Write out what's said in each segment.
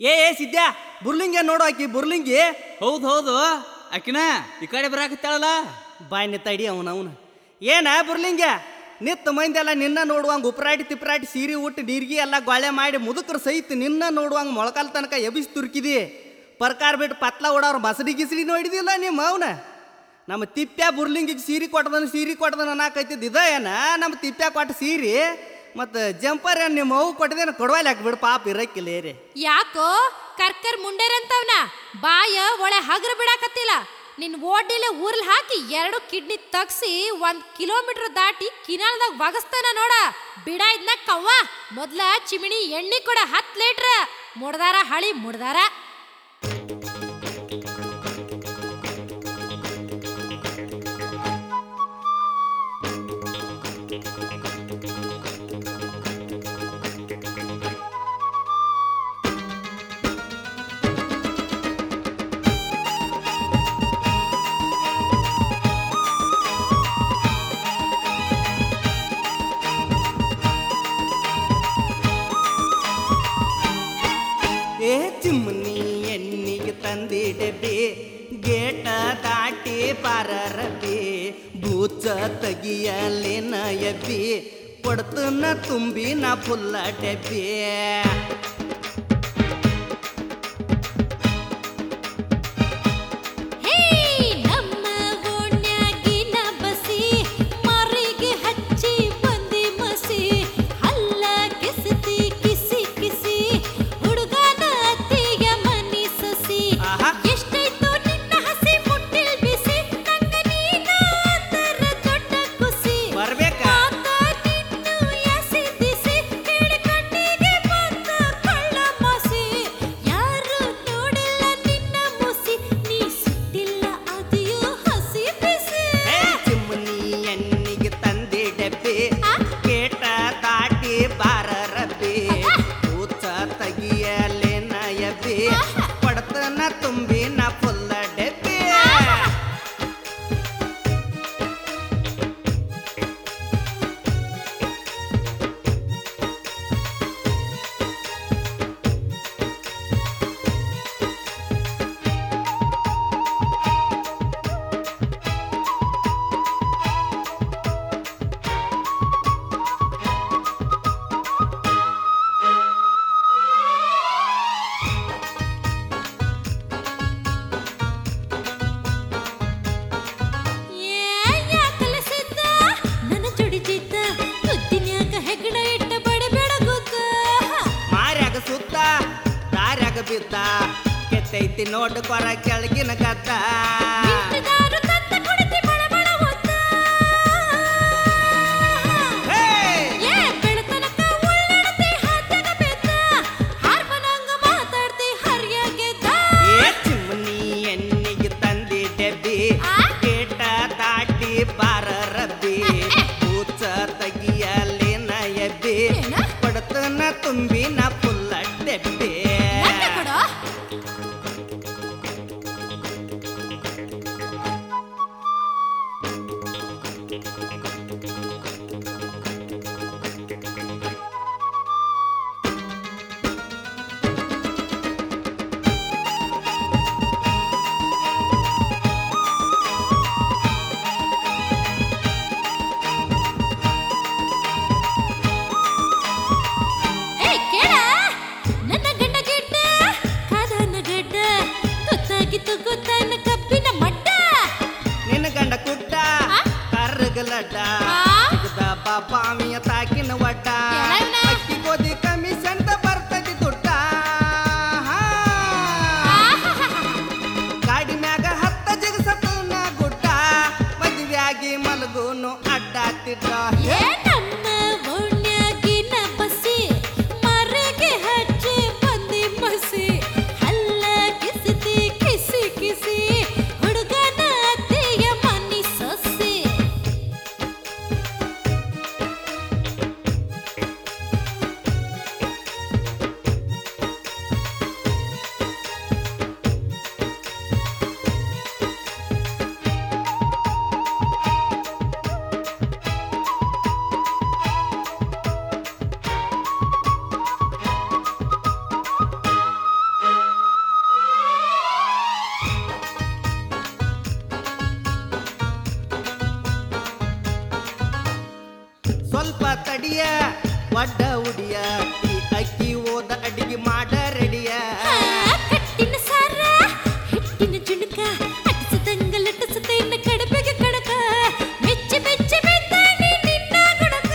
ಏ ಏ ಸಿದ್ಯಾ ಬುರ್ಲಿಂಗೆ ನೋಡು ಆಕಿ ಬುರ್ಲಿಂಗಿ ಹೌದು ಹೌದು ಆಕಿನ ಈ ಕಡೆ ಬರಾಕತ್ತಾಳಲ್ಲ ಬಾಯ್ ನಿತ್ತಡಿ ಅವನ ಅವನು ಏನ ಬುರ್ಲಿಂಗ ನಿತ್ತ ಮಂದೆಲ್ಲ ನಿನ್ನ ನೋಡುವಂಗ ಉಪ್ರಾಟಿ ತಿಪ್ರಾಟಿ ಸೀರೆ ಉಟ್ಟು ನೀರ್ಗಿ ಎಲ್ಲ ಗೊಳೆ ಮಾಡಿ ಮುದುಕರು ಸಹಿತ ನಿನ್ನ ನೋಡುವಂಗ ಮೊಳಕಾಲ ತನಕ ಎಬಿಸಿ ತುರ್ಕಿದಿ ಪರ್ಕಾರ ಬಿಟ್ಟು ಪತ್ಲ ಓಡೋರು ಮಸಡಿ ಗಿಸಡಿ ನೋಡಿದಿಲ್ಲ ನಿಮ್ಮ ಅವನ ನಮ್ಮ ತಿಪ್ಪ್ಯಾ ಬುರ್ಲಿಂಗಿಗೆ ಸೀರೆ ಕೊಟ್ಟದನ ಸೀರೆ ಕೊಟ್ಟದನ ಅನ್ನಕೈತಿದ್ದು ಇದ ಏನ ನಮ್ಮ ತಿಪ್ಪ್ಯಾ ಕೊಟ್ಟ ಸೀರೆ ಮತ್ತು ಜಂಪರ್ ಏನ್ ನಿಮ್ಮ ಅವು ಕೊಟ್ಟದೇನ ಕೊಡವಾಲಿ ಹಾಕ್ಬಿಡು ಪಾಪ ಇರಕ್ಕಿಲ್ಲ ಏರಿ ಯಾಕೋ ಕರ್ಕರ್ ಮುಂಡೇರಂತವ್ನ ಬಾಯ ಒಳೆ ಹಗ್ರ ಬಿಡಾಕತ್ತಿಲ್ಲ ನಿನ್ ಓಡಿಲೆ ಊರ್ಲ್ ಹಾಕಿ ಎರಡು ಕಿಡ್ನಿ ತಗ್ಸಿ ಒಂದ್ ಕಿಲೋಮೀಟರ್ ದಾಟಿ ಕಿನಾಲ್ದಾಗ ಬಗಸ್ತಾನ ನೋಡ ಬಿಡ ಇದ್ನ ಕವ್ವ ಮೊದ್ಲ ಚಿಮಿಣಿ ಎಣ್ಣಿ ಕೊಡ ಹತ್ ಲೀಟ್ರ್ ಮುಡ್ದಾರ ಹಳಿ ಮುಡ್ದಾರ ಏ ಚಿಮ್ನಿ ಎಣ್ಣಿಗೆ ತಂದಿಡಬಿ ಗೇಟ ದಾಟಿ ಪಾರರಬಿ ಬೂಚ ತೆಗಿಯಲಿ ನಯಬಿ ಕೊಡ್ತನ ತುಂಬಿ ನಾ ಫುಲ್ಲ ಡಬ್ಬಿ ಹೇ ನಮ್ಮ ಓಣ್ಯಾಗಿನ ಬಸಿ ಮರಿಗೆ ಹಚ್ಚಿ ಬಂದಿ ಮಸಿ ಹಲ್ಲ ಕಿಸತಿ ಕಿಸಿ ಕಿಸಿ ಹುಡುಗನ ಅತ್ತಿಗ ಮನಿ ಸಸಿ ಆಹಾ. ಎಷ್ಟೈತು ನಿನ್ನ ಹಸಿ ಮುಟ್ಟಿಲ್ ಬಿಸಿ ನಂಗ ನೀನ ಅಂದರ ದೊಡ್ಡ ಖುಷಿ ಬರ್ಬೇಕಾ ಮಾತ ನಿನ್ನು ಎಸಿದಿಸಿ ಕೇಳಿ ಕಣ್ಣಿಗೆ ಬಂದ ಕಳ್ಳ ಮಸಿ ಯಾರು ನೋಡಿಲ್ಲ ನಿನ್ನ ಮುಸಿ ನೀ ಸುಟ್ಟಿಲ್ಲ ಅದಿಯೋ ಹಸಿ ಬಿಸಿ ಏ ಚಿಮ್ನಿ ಎಣ್ಣಿಗೆ ತಂದಿಡಬಿ ಆ? ಗೇಟ ದಾಟಿ ಬಾರರಬಿ ಬೂಚ ತೆಗಿಯಲಿ ನಯಬಿ ಕೊಡ್ತನ ತುಂಬಿ ನಾ ಫುಲ್ಲ ಡಬ್ಬಿ ಏ ಯಾ ಕಲಿಸಿದ್ದ ನನ್ನ ಜುಡಿಜಿದ್ದ ಮುದ್ದಿನ್ಯಾಕ ಹೆಗಡ ಇಟ್ಟ ಬಡಬೇಡ ಗುದ್ದ ಮಾರ್ಯಾಗ ಸುತ್ತ ದಾರ್ಯಾಗ ಬಿದ್ದ ಕೆತ್ತೈತಿ ನೋಡು ಕೊರ ಕೆಳಗಿನ ಗದ್ದ ಮಿಂಚಿದಾರು ತಂದ ಕುಡಿತಿ ಬಳ ಬಳ ಒದ್ದ. ಹೇ! ಏ ಬೆಳತನಕ ಉಳ್ಳಾಡ್ತಿ ಹಾದ್ಯಾಗ ಬಿದ್ದ. ಹಾರ್ಮನಂಗ ಮಾತಾಡ್ತಿ ಹರ್ಯಾಗೆದ್ದ. ಏ ಚಿಮ್ನಿ ಎಣ್ಣಿಗೆ ತಂದಿ ಡೆಬ್ಬಿ ಆ? ಗೇಟ ದಾಟಿ ಬಾರ ರಬ್ಬಿ ಕೂಚ ತೆಗಿಯಲಿ ನಯಬ್ಬಿ ಏನ? ಪಡತನ ತುಂಬಿ ನಾ ಫುಲ್ಲ ಡೆಬ್ಬಿ ನಂಗೆ ಕೊಡು. ಒಡ್ಡ ಉಡಿಯ ಈ ಅಕ್ಕಿ ಓದ ಅಡಿಗೆ ಮಾಡ ರೆಡಿಯ ಆ, ಕಟ್ಟಿನ ಸಾರ ಹಿಟ್ಟಿನ ಜುಣುಕ ಅಟಿಸದಂಗ ಲಟ್ಟಿಸತೇನ ಕಡಬೆಗೆ ಕಡಕ ಮೆಚ್ಚಿ ಮೆಚ್ಚಿ ಬೆದ್ದಾನೆ ನಿನ್ನ ಗುಣಕ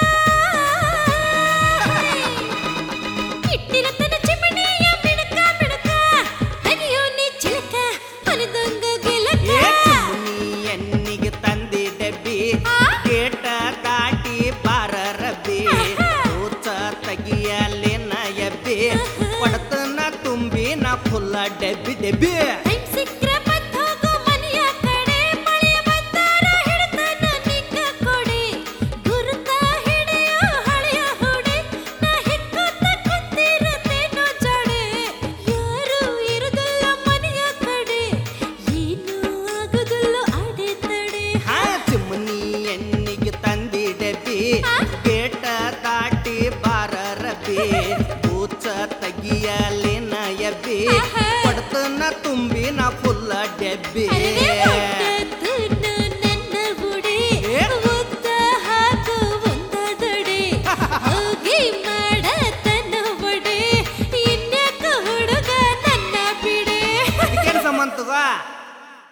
ಇಟ್ಟಿರತನ ಚಿಮಣಿಯ ಮಿಣಕ ಮಿಣಕ ತೆಗಿಯೋ ನೀ ಚಿಲಕ ಅನಿದಂಗ ಗಿಲಕ ಏ ಚಿಮ್ನಿ ಎಣ್ಣಿಗೆ ತಂದಿ ಡಬ್ಬಿ ಆ? ಗೇಟ ದಾಟಿ ಬಾರ ರಬ್ಬಿ ಕೂಚ ತೆಗಿಯಲೇನ ಎಬ್ಬಿ ಒಡತನ ತುಂಬಿ ನಾ ಫುಲ್ಲ ಡೆಬ್ಬಿ ಡೆಬ್ಬಿ ಟೈಮ್ ಸಿಕ್ಕ್ರೆ ಬಂದ್ ಹೋಗು ಮನೆಯ ಕಡೆ ಮಳೆಯ ಬಂದಾರ ಹಿಡ್ತಾನ ನಿಂಗ ಕೊಡೆ ಗುರುತ ಹಿಡಿಯೋ ಹಳೆಯ ಹೊಡೆ ನಾ ಹಿಕ್ಕೋತ ಕುಂತಿರುತ್ತೇನೋ ಜಡೆ ಯಾರು ಇರುದಿಲ್ಲ ಮನೆಯ ಕಡೆ ಏನು ಆಗುದಿಲ್ಲ ಅಡೆ ತಡೆ ಹಾ ಚಿಮ್ನಿ ಎಣ್ಣಿಗೆ ತಂದಿ ಡೆಬ್ಬಿ ಆ? ಗೇಟ ದಾಟಿ ಬಾರ ರಬ್ಬಿ ಕೂಚ ತೆಗಿಯಲೇನ ಎಬ್ಬಿ ಆಹಾ. ಒಡತನ ತುಂಬಿ ನಾ ಫುಲ್ಲ ಡೆಬ್ಬಿ ಅರೆರೆ